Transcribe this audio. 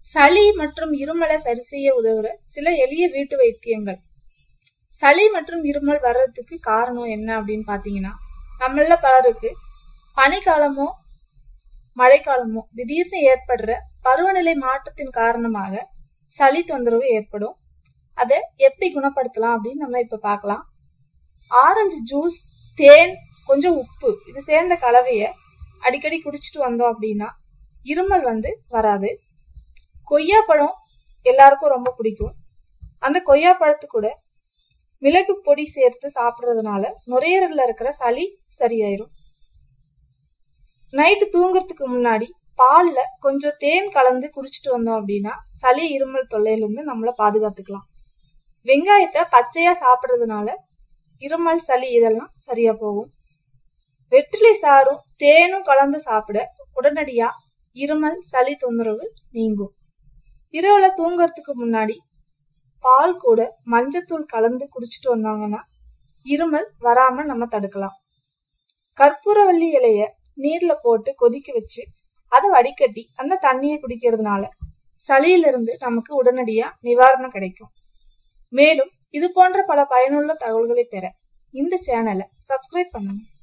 சளி மற்றும் இருமலை சரி செய்ய உதவுற சில எளிய வீட்டு வைத்தியங்கள் சளி மற்றும் இருமல் வர்றதுக்கு காரணம் என்ன அப்படின்னு பாத்தீங்கன்னா நம்மள பலருக்கு பனிக்காலமோ மழைக்காலமோ திடீர்னு ஏற்படுற பருவநிலை மாற்றத்தின் காரணமாக சளி தொந்தரவு ஏற்படும் அதை எப்படி குணப்படுத்தலாம் அப்படின்னு நம்ம இப்ப பார்க்கலாம் ஆரஞ்சு ஜூஸ் தேன் கொஞ்சம் உப்பு இது சேர்ந்த கலவைய அடிக்கடி குடிச்சிட்டு வந்தோம் அப்படின்னா இருமல் வந்து வராது கொய்யா பழம் எல்லாருக்கும் ரொம்ப பிடிக்கும் அந்த கொய்யா பழத்து கூட மிளகு பொடி சேர்த்து சாப்பிட்றதுனால நுரையீரல்ல இருக்கிற சளி சரியாயிரும் நைட்டு தூங்குறதுக்கு முன்னாடி பால்ல கொஞ்சம் தேன் கலந்து குடிச்சிட்டு வந்தோம் அப்படின்னா சளி இருமல் தொல்லையில இருந்து நம்மள பாதுகாத்துக்கலாம் வெங்காயத்தை பச்சையா சாப்பிட்றதுனால இருமல் சளி இதெல்லாம் சரியா போகும் வெற்றிலை சாறும் தேனும் கலந்து சாப்பிட உடனடியா இருமல் சளி தொந்தரவு நீங்கும் இரவுல தூங்குறதுக்கு முன்னாடி பால் கூட மஞ்சத்தூள் கலந்து குடிச்சிட்டு வந்தாங்கன்னா இருமல் வராம நம்ம தடுக்கலாம் கற்பூரவள்ளி இலைய நீர்ல போட்டு கொதிக்க வச்சு அதை வடிகட்டி அந்த தண்ணியை குடிக்கிறதுனால சளியிலிருந்து நமக்கு உடனடியா நிவாரணம் கிடைக்கும் மேலும் இது போன்ற பல பயனுள்ள தகவல்களை பெற இந்த சேனலை சப்ஸ்கிரைப் பண்ணுங்க